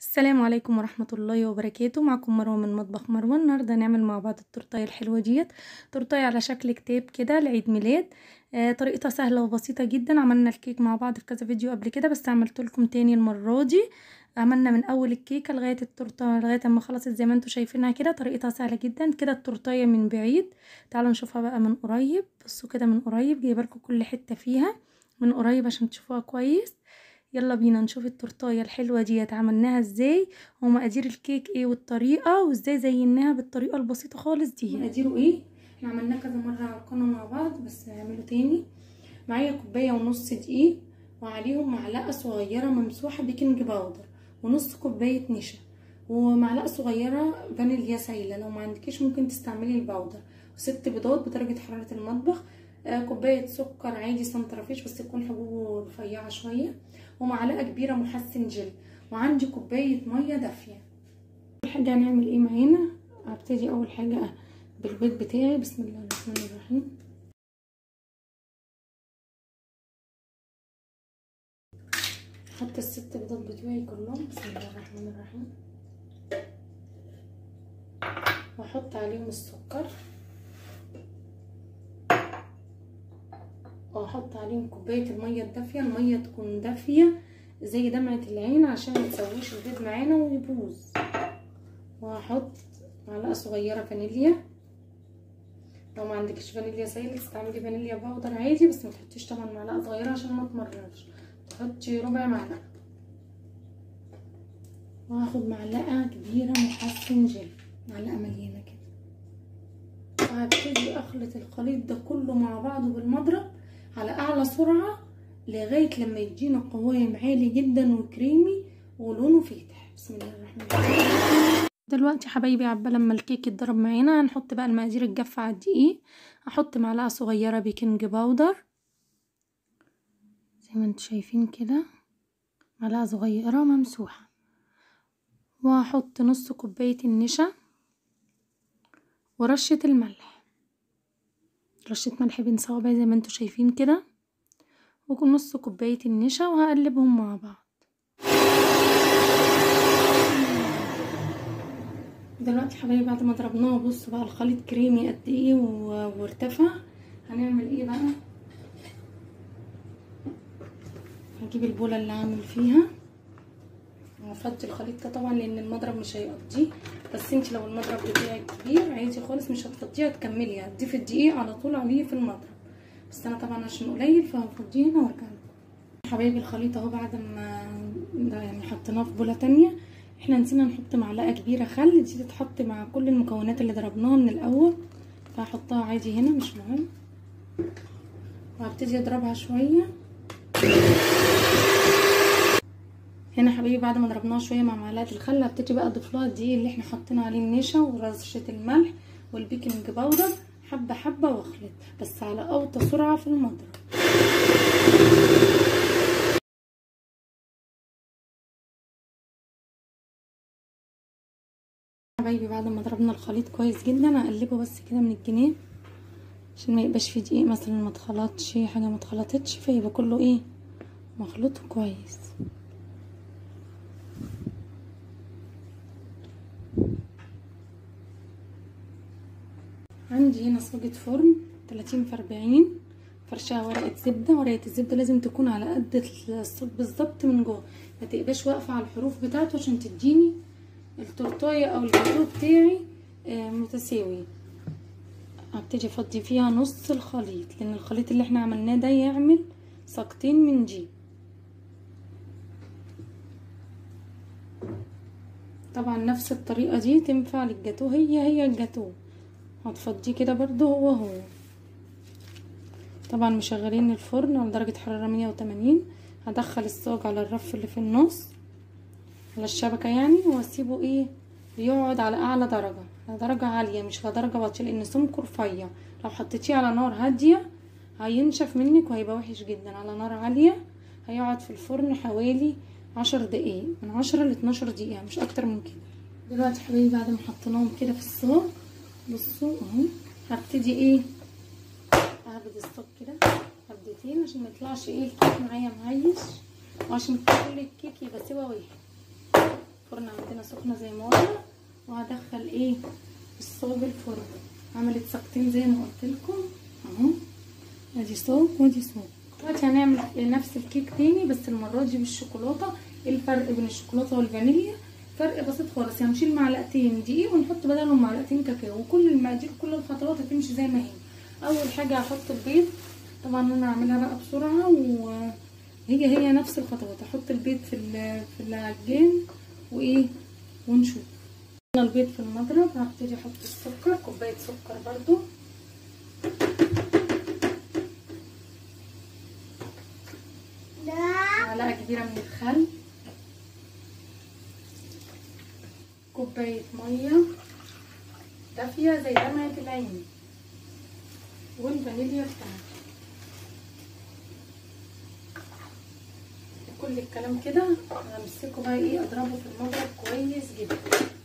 السلام عليكم ورحمة الله وبركاته معكم مروة من مطبخ مروة النهاردة هنعمل مع بعض التورتاية الحلوة ديت تورتاية على شكل كتاب كده لعيد ميلاد آه طريقتها سهلة وبسيطة جدا عملنا الكيك مع بعض في كذا فيديو قبل كده بس عملت لكم تاني المرة دي عملنا من اول الكيكة لغاية التورتة لغاية اما خلصت زي ما انتوا شايفينها كده طريقتها سهلة جدا كده التورتاية من بعيد تعالوا نشوفها بقى من قريب بصوا كده من قريب جايبه لكم كل حتة فيها من قريب عشان تشوفوها كويس يلا بينا نشوف التورتايه الحلوه ديت عملناها ازاي ومقادير الكيك ايه والطريقه وازاي زيناها بالطريقه البسيطه خالص دي مقاديره ايه احنا عملناه كذا مره على القناه مع بعض بس هنعمله تاني معايا كوبايه ونص دقيق وعليهم معلقه صغيره ممسوحه بيكنج باودر ونص كوبايه نشا ومعلقه صغيره فانيليا سايله لو ما عندكيش ممكن تستعملي الباودر وست بيضات بدرجه حراره المطبخ آه كوبايه سكر عادي سنترفيش بس تكون حبوبه رفيعه شويه ومعلقه كبيره محسن جل وعندي كوبايه ميه دافيه اول حاجه هنعمل ايه معانا هبتدي اول حاجه بالبيض بتاعي بسم الله الرحمن الرحيم حط الست بيضات بتوعي كلهم بسم الله الرحمن الرحيم واحط عليهم السكر واحط عليهم كوبايه الميه الدافيه الميه تكون دافيه زي دمعه العين عشان ما تسويش البيض معانا ويبوظ وهحط معلقه صغيره فانيليا لو ما عندكش فانيليا سائل استعملي فانيليا باودر عادي بس ما تحطيش طبعا معلقه صغيره عشان ما تمررش تحطي ربع معلقه وهاخد معلقه كبيره محسن جل معلقه مليانه كده وهبتدي اخلط الخليط ده كله مع بعضه بالمضرب على اعلى سرعة لغاية لما يدينا قوام عالي جدا وكريمي ولونه فاتح بسم الله الرحمن الرحيم دلوقتي حبايبي عبال لما الكيك يتضرب معانا هنحط بقى المقادير الجافة على الدقيق هحط معلقة صغيرة بيكنج باودر زي ما انتوا شايفين كده معلقة صغيرة ممسوحة وهحط نص كوباية النشا ورشة الملح رشة ملح بين صوابعي زي ما انتوا شايفين كده ونص كوباية النشا وهقلبهم مع بعض دلوقتي حبايبي بعد ما ضربناه بصوا بقى الخليط كريمي قد ايه وارتفع هنعمل ايه بقى هجيب البولة اللي هعمل فيها وهفضي الخليط ده طبعا لان المضرب مش هيقضيه بس انت لو المضرب بتاعك كبير عادي خالص مش هتفضيه هتكملي هتضيفي الدقيق على طول عليه في المضرب بس انا طبعا عشان قليل فهفضيه هنا وارجع لكم حبايبي الخليط اهو بعد ما يعني حطيناه في بوله تانية احنا نسينا نحط معلقه كبيره خل دي تتحط مع كل المكونات اللي ضربناها من الاول فهحطها عادي هنا مش مهم وهبتدي اضربها شويه هنا حبايبي بعد ما ضربناها شويه مع معلقه الخل هبتدي بقى اضيف لها الدقيق اللي احنا حطينا عليه النشا ورشه الملح والبيكنج باودر حبه حبه واخلط بس على اوطى سرعه في المضرب حبايبي بعد ما ضربنا الخليط كويس جدا هقلبه بس كده من الجناب عشان ما يبقاش فيه دقيق مثلا ما اتخلطش حاجه ما اتخلطتش فيبقى كله ايه مخلوط كويس عندي هنا صاجة فرن تلاتين في اربعين فرشها ورقة زبدة ورقة الزبدة لازم تكون على قد الصاج بالظبط من جوه ما تبقاش واقفة على الحروف بتاعته عشان تديني التورتايه او الجاتو بتاعي متساوي هبتدي افضي فيها نص الخليط لان الخليط اللي احنا عملناه ده يعمل صاجتين من دي طبعا نفس الطريقة دي تنفع للجاتو هي هي الجاتو هتفضيه كده برضو هو هو طبعا مشغلين الفرن على درجة حرارة مية وتمانين هدخل الصاج على الرف اللي في النص على الشبكة يعني واسيبه ايه يقعد على اعلى درجة على درجة عالية مش على درجة واطية لان سمكه رفيع لو حطيتيه على نار هادية هينشف منك وهيبقى وحش جدا على نار عالية هيقعد في الفرن حوالي عشر دقايق من عشرة لاتناشر دقيقة مش اكتر من كده دلوقتي حبايبي بعد ما حطيناهم كده في الصاج بصوا اهو هبتدي ايه اهبد الصاج كده هبدتين عشان ما يطلعش ايه الكيك معايا معيش وعشان كل الكيك يبقى سوا واحد الفرن عندنا سخنه زي ما قلنا وهدخل ايه الصاج الفرن عملت ساقتين زي ما قلت لكم اهو ادي صاج وادي صاج دلوقتي هنعمل نفس الكيك تاني بس المره دي بالشوكولاته ايه الفرق بين الشوكولاته والفانيليا فرق بسيط خالص يعني هنشيل معلقتين دقيق ونحط بدلهم معلقتين كاكاو وكل المقادير كل الخطوات هتمشي زي ما هي اول حاجه هحط البيض طبعا انا هعملها بقى بسرعه وهي هي نفس الخطوات احط البيض في في العجان وايه ونشوف البيض في المضرب هبتدي احط السكر كوبايه سكر برضو معلقه كبيره من الخل كوبايه ميه دافيه زي دمعه العين والفانيليا بتاعتي كل الكلام كده همسكه بقى ايه اضربه في المضرب كويس جدا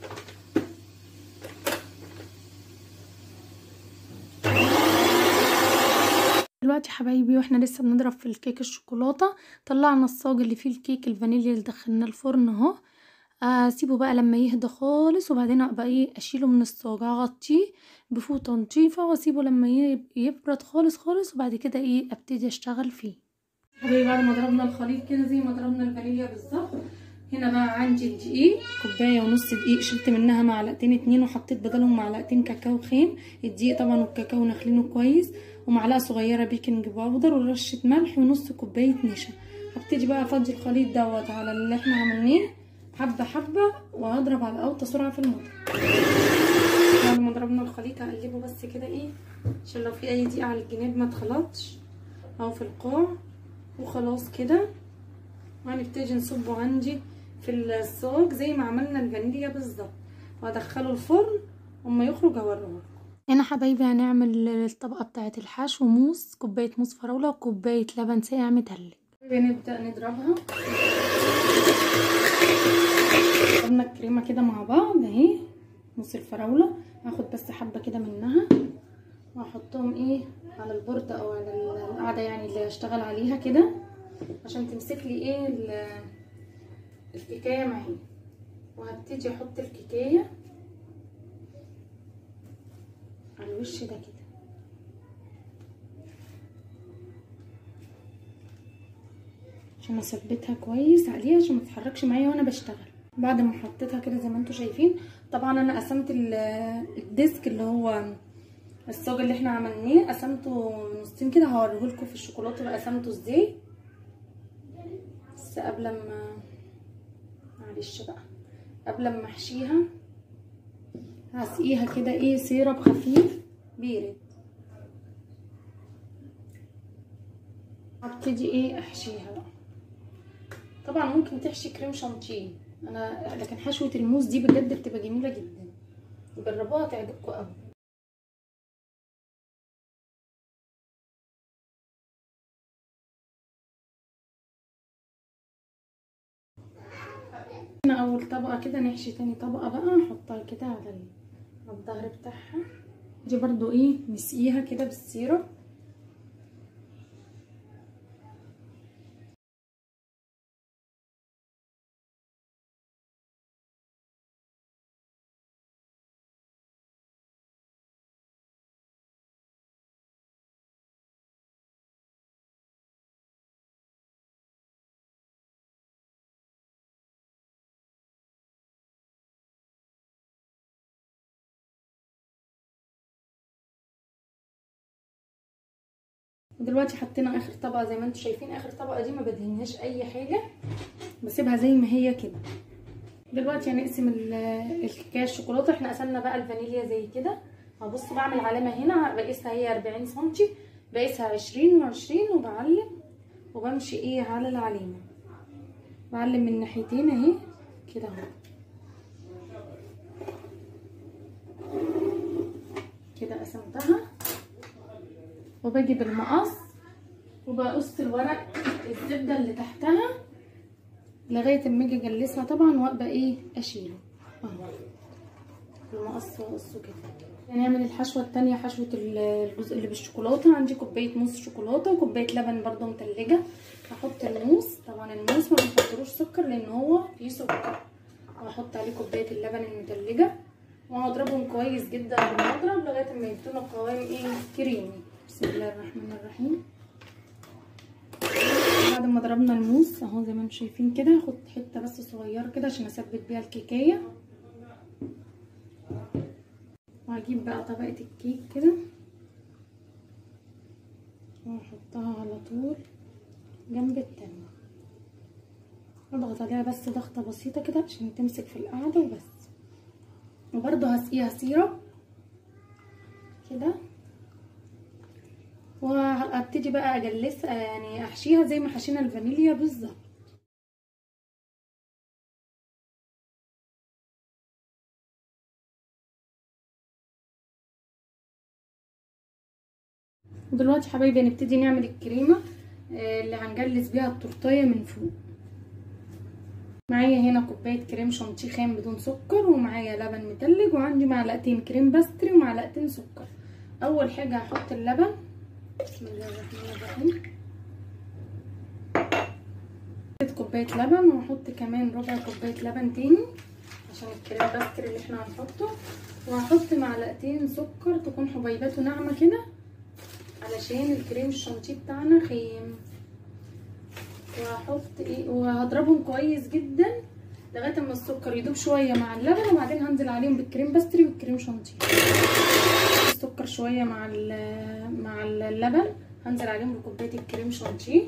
دلوقتي حبايبي واحنا لسه بنضرب في الكيك الشوكولاته طلعنا الصاج اللي فيه الكيك الفانيليا اللي دخلناه الفرن اهو اسيبه بقى لما يهدى خالص وبعدين ابقى ايه اشيله من الصاج اغطيه بفوطه نضيفه واسيبه لما يبرد خالص خالص وبعد كده ايه ابتدي اشتغل فيه حبايبي بعد ما ضربنا الخليط كده زي ما ضربنا الفانيليا بالظبط هنا بقى عندي الدقيق كوبايه ونص دقيق شلت منها معلقتين اتنين وحطيت بدلهم معلقتين كاكاو خام الدقيق طبعا والكاكاو نخلينه كويس ومعلقه صغيره بيكنج باودر ورشه ملح ونص كوبايه نشا هبتدي بقى افضي الخليط دوت على اللي احنا عملناه حبه حبه وهضرب على اوطى سرعه في المضرب بعد ما ضربنا الخليط هقلبه بس كده ايه عشان لو في اي دقيق على الجناب ما اتخلطش او في القاع وخلاص كده وهنبتدي نصبه عندي في الصاج زي ما عملنا الفانيليا بالظبط وهدخله الفرن اما يخرج هوريه هنا حبايبي هنعمل الطبقه بتاعه الحشو موز كوبايه موز فراوله وكوبايه لبن ساقع متلج نبدا نضربها ضربنا الكريمه كده مع بعض اهي موس الفراوله هاخد بس حبه كده منها واحطهم ايه على البورد او على القاعده يعني اللي هشتغل عليها كده عشان تمسك لي ايه الكيكايه معايا وهبتدي احط الكيكايه على الوش ده كده عشان اثبتها كويس عليها عشان ما تتحركش معايا وانا بشتغل بعد ما حطيتها كده زي ما انتم شايفين طبعا انا قسمت الديسك اللي هو الصاج اللي احنا عملناه قسمته نصين كده هوريهولكم في الشوكولاته بقى قسمته ازاي بس قبل ما معلش بقى قبل ما احشيها هسقيها كده ايه سيرب خفيف بيرد هبتدي ايه احشيها بقى طبعا ممكن تحشي كريم شانتيه انا لكن حشوه الموز دي بجد بتبقى جميله جدا جربوها تعجبكم قوي هنا اول طبقه كده نحشي تاني طبقه بقى نحطها كده على الظهر بتاعها دي برضو ايه نسقيها كده بالسيرب دلوقتي حطينا اخر طبقه زي ما انتم شايفين اخر طبقه دي ما بدهنهاش اي حاجه بسيبها زي ما هي كده دلوقتي هنقسم الكيكه الشوكولاته احنا قسمنا بقى الفانيليا زي كده هبص بعمل علامه هنا بقيسها هي 40 سم بقيسها 20 و20 وبعلم وبمشي ايه على العلامه بعلم من ناحيتين اهي كده اهو كده قسمتها وباجي بالمقص وبقص الورق الزبده اللي تحتها لغايه اما اجي اجلسها طبعا وابقى ايه اشيله اهو المقص واقصه كده هنعمل الحشوه التانية حشوه الجزء اللي بالشوكولاته عندي كوبايه موس شوكولاته وكوبايه لبن برده متلجه هحط الموس طبعا الموس ما بنحطلوش سكر لان هو فيه سكر وهحط عليه كوبايه اللبن المتلجه وهضربهم كويس جدا بالمضرب لغايه ما يدونا قوام ايه كريمي بسم الله الرحمن الرحيم بعد ما ضربنا الموس اهو زي ما انتم شايفين كده هاخد حته بس صغيره كده عشان اثبت بيها الكيكيه وهجيب بقى طبقه الكيك كده واحطها على طول جنب التانية اضغط عليها بس ضغطه بسيطه كده عشان تمسك في القعده وبس وبرده هسقيها سيرب كده وهبتدي بقى اجلسها يعني احشيها زي ما حشينا الفانيليا بالظبط ودلوقتي حبايبي هنبتدي نعمل الكريمه اللي هنجلس بيها التورتيه من فوق معايا هنا كوبايه كريم شانتيه خام بدون سكر ومعايا لبن متلج وعندي معلقتين كريم باستري ومعلقتين سكر اول حاجه هحط اللبن بسم الله الرحمن الرحيم كوبايه لبن وهحط كمان ربع كوبايه لبن تاني عشان الكريم باستري اللي احنا هنحطه وهحط معلقتين سكر تكون حبيباته ناعمه كده علشان الكريم الشانتيه بتاعنا خيم وهحط ايه وهضربهم كويس جدا لغايه اما السكر يدوب شويه مع اللبن وبعدين هنزل عليهم بالكريم باستري والكريم شانتيه السكر شويه مع مع اللبن هنزل عليهم بكوبايه الكريم شانتيه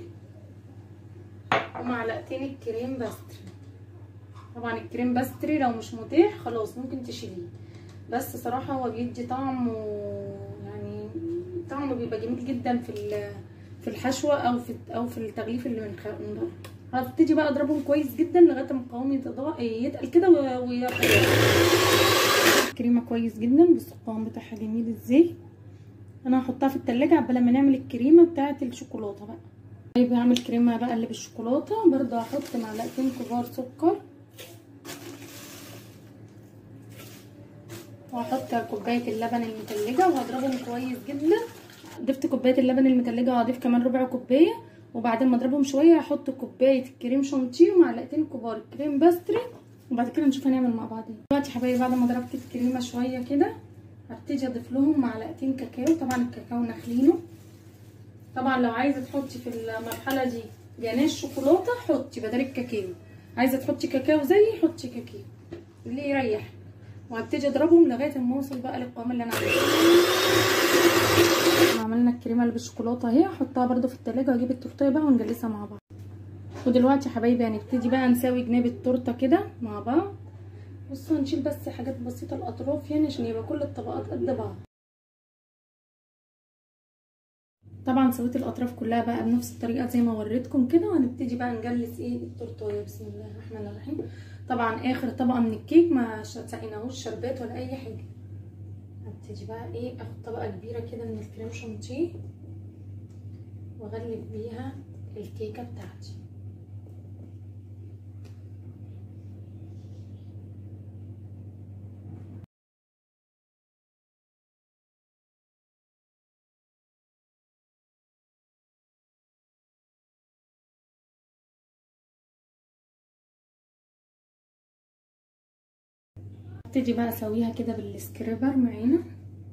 ومعلقتين الكريم باستري طبعا الكريم باستري لو مش متاح خلاص ممكن تشيليه بس صراحه هو بيدي طعم يعني طعمه بيبقى جميل جدا في في الحشوه او في او في التغليف اللي من بره هبتدي بقى اضربهم كويس جدا لغايه ما القوام يتقل كده ويبقى الكريمه كويس جدا بس القوام بتاعها جميل ازاي انا هحطها في التلاجة عبال ما نعمل الكريمه بتاعه الشوكولاته بقى طيب هعمل كريمه بقى اللي بالشوكولاته برضه هحط معلقتين كبار سكر وهحط كوبايه اللبن المتلجه وهضربهم كويس جدا ضفت كوبايه اللبن المتلجه وهضيف كمان ربع كوبايه وبعدين ما اضربهم شويه هحط كوبايه الكريم شانتيه ومعلقتين كبار الكريم باستري وبعد كده نشوف هنعمل مع بعض دلوقتي يا حبايبي بعد ما ضربت الكريمه شويه كده هبتدي اضيف لهم معلقتين كاكاو طبعا الكاكاو نخلينه طبعا لو عايزه تحطي في المرحله دي جناش شوكولاته حطي بدل الكاكاو عايزه تحطي كاكاو زي حطي كاكاو اللي يريح وهبتدي اضربهم لغايه اما اوصل بقى للقوام اللي انا عايزاه عملنا الكريمه اللي بالشوكولاته اهي هحطها برده في التلاجة واجيب التورتيه بقى ونجلسها مع بعض ودلوقتي يا حبايبي هنبتدي بقى نساوي جناب التورته كده مع بعض بصوا هنشيل بس حاجات بسيطه الاطراف يعني عشان يبقى كل الطبقات قد بعض طبعا سويت الاطراف كلها بقى بنفس الطريقه زي ما وريتكم كده وهنبتدي بقى نجلس ايه التورتيه بسم الله الرحمن الرحيم طبعا اخر طبقه من الكيك ما سقيناهوش شربات ولا اي حاجه هبتدي بقى ايه اخد طبقه كبيره كده من الكريم شانتيه واغلف بيها الكيكه بتاعتي هبتدي بقى اسويها كده بالسكريبر معانا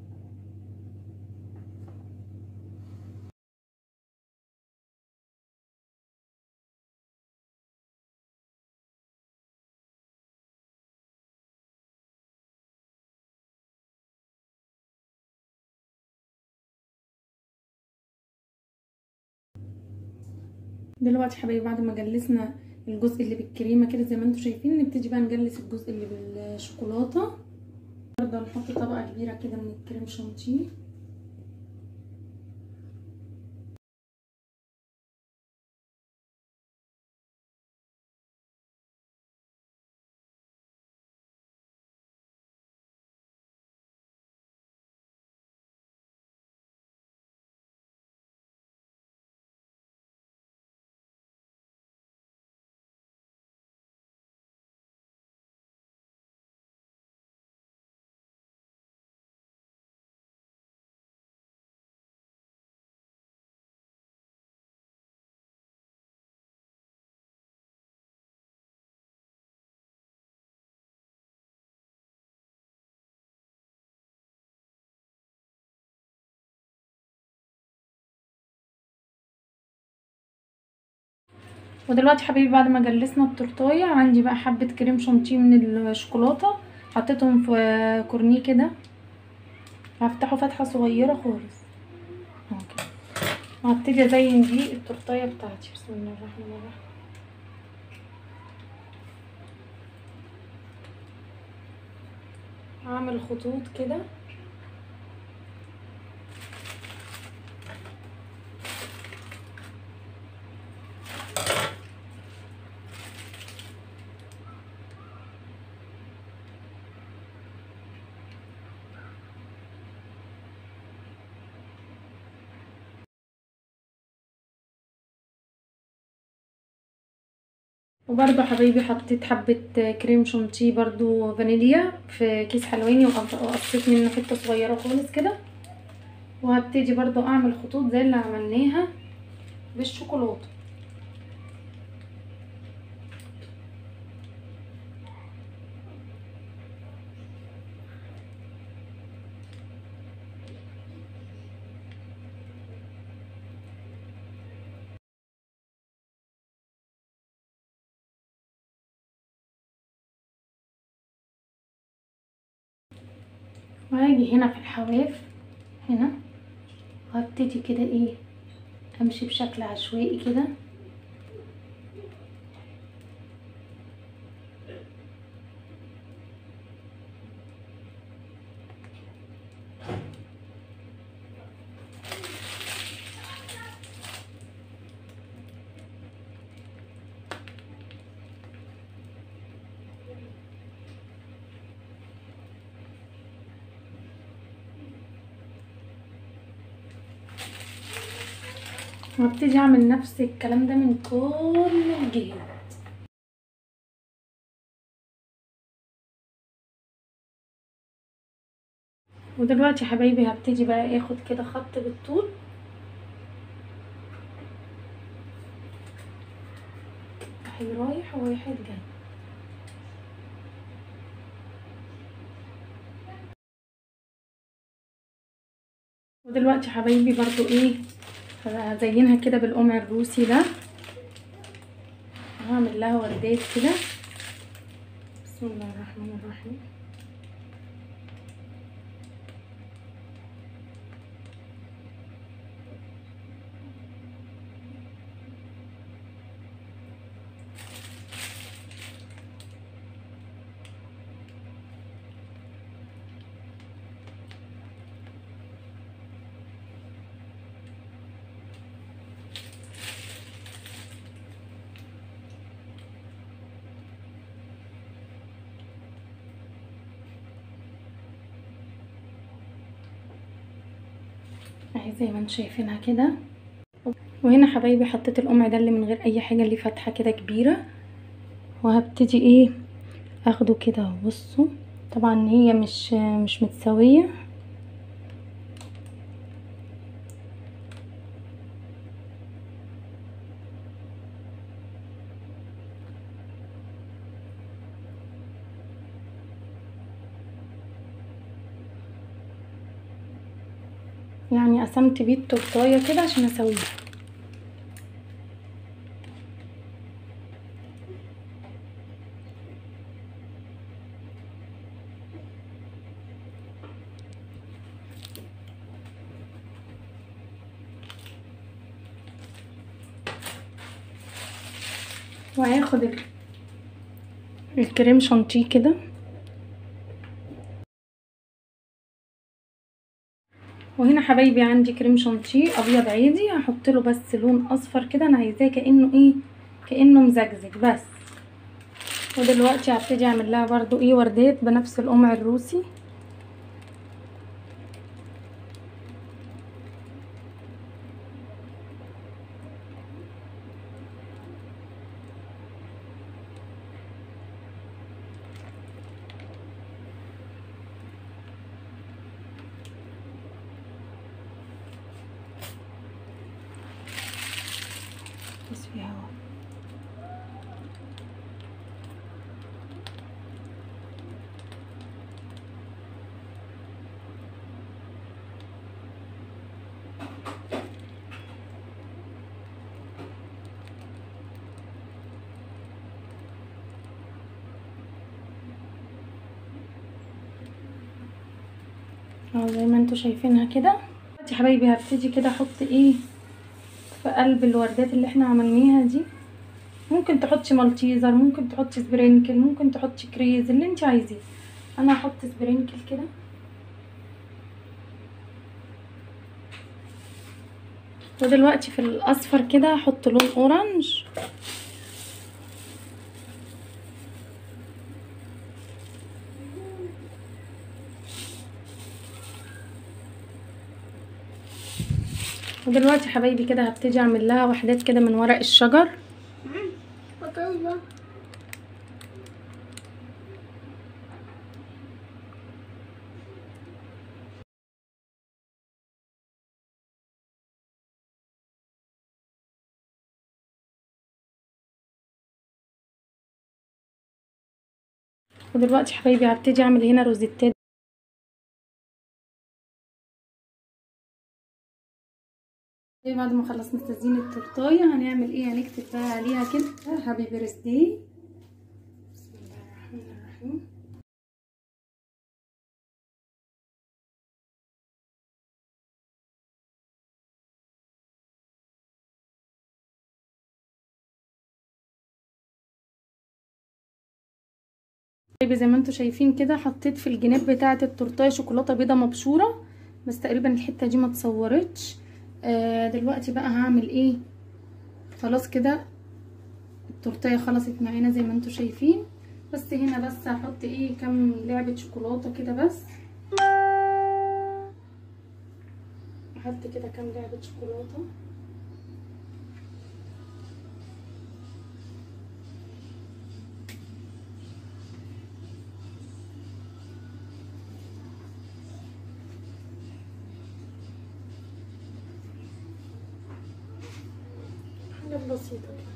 دلوقتي حبايبي بعد ما جلسنا الجزء اللي بالكريمه كده زي ما انتم شايفين نبتدي بقى نجلس الجزء اللي بالشوكولاته برضه نحط طبقه كبيره كده من الكريم شانتيه ودلوقتي حبايبي بعد ما جلسنا التورتايه عندي بقى حبه كريم شانتيه من الشوكولاته حطيتهم في كورنيه كده هفتحه فتحه صغيره خالص اهو كده وهبتدي ازين بيه التورتايه بتاعتي بسم الله الرحمن الرحيم هعمل خطوط كده وبرده حبايبي حطيت حبة كريم شانتيه برضو فانيليا في كيس حلواني وقصيت منه حتة صغيرة خالص كده وهبتدي برضو اعمل خطوط زي اللي عملناها بالشوكولاتة وهاجي هنا في الحواف هنا وهبتدي كده ايه امشي بشكل عشوائي كده وابتدي اعمل نفس الكلام ده من كل الجهات ودلوقتي يا حبايبي هبتدي بقى اخد كده خط بالطول واحد رايح وواحد جاي ودلوقتي يا حبايبي برضو ايه هزينها كده بالقمع الروسي ده هعمل لها وردات كده بسم الله الرحمن الرحيم اهي زي ما انتم شايفينها كده وهنا حبايبي حطيت القمع ده اللي من غير اي حاجه اللي فتحه كده كبيره وهبتدي ايه اخده كده بصوا طبعا هي مش مش متساويه يعني قسمت بيه التورتايه كده عشان اسويها وهاخد ال- الكريم شانتيه كده وهنا حبايبي عندي كريم شانتيه ابيض عادي هحط له بس لون اصفر كده انا عايزاه كانه ايه كانه مزجزج بس ودلوقتي هبتدي اعمل لها برضو ايه وردات بنفس القمع الروسي بس في هوا اهو زي ما انتوا شايفينها كده دلوقتي يا حبايبي هبتدي كده احط ايه في قلب الوردات اللي احنا عملناها دي ممكن تحطي مالتيزر ممكن تحطي سبرينكل ممكن تحطي كريز اللي انت عايزاه انا هحط سبرينكل كده ودلوقتي في الاصفر كده هحط لون اورنج ودلوقتي يا حبايبي كده هبتدي اعمل لها وحدات كده من ورق الشجر بطيبة ودلوقتي يا حبايبي هبتدي اعمل هنا روزيتات بعد ما خلصنا تزيين التورتايه هنعمل ايه هنكتب بقى عليها كده هابي بيرثداي بسم الله الرحمن الرحيم طيب زي ما انتوا شايفين كده حطيت في الجناب بتاعه التورتايه شوكولاته بيضه مبشوره بس تقريبا الحته دي ما اتصورتش آه دلوقتي بقى هعمل ايه خلاص كده التورتايه خلصت معانا زي ما انتوا شايفين بس هنا بس هحط ايه كام لعبه شوكولاته كده بس احط كده كام لعبه شوكولاته حاجات بسيطة كده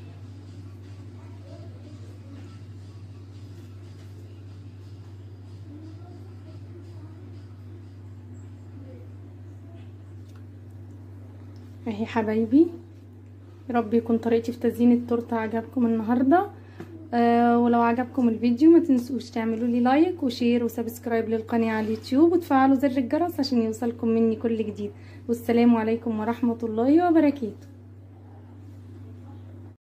اهي حبايبي يا رب يكون طريقتي في تزيين التورته عجبكم النهارده آه ولو عجبكم الفيديو ما تنسوش تعملوا لي لايك وشير وسبسكرايب للقناه على اليوتيوب وتفعلوا زر الجرس عشان يوصلكم مني كل جديد والسلام عليكم ورحمه الله وبركاته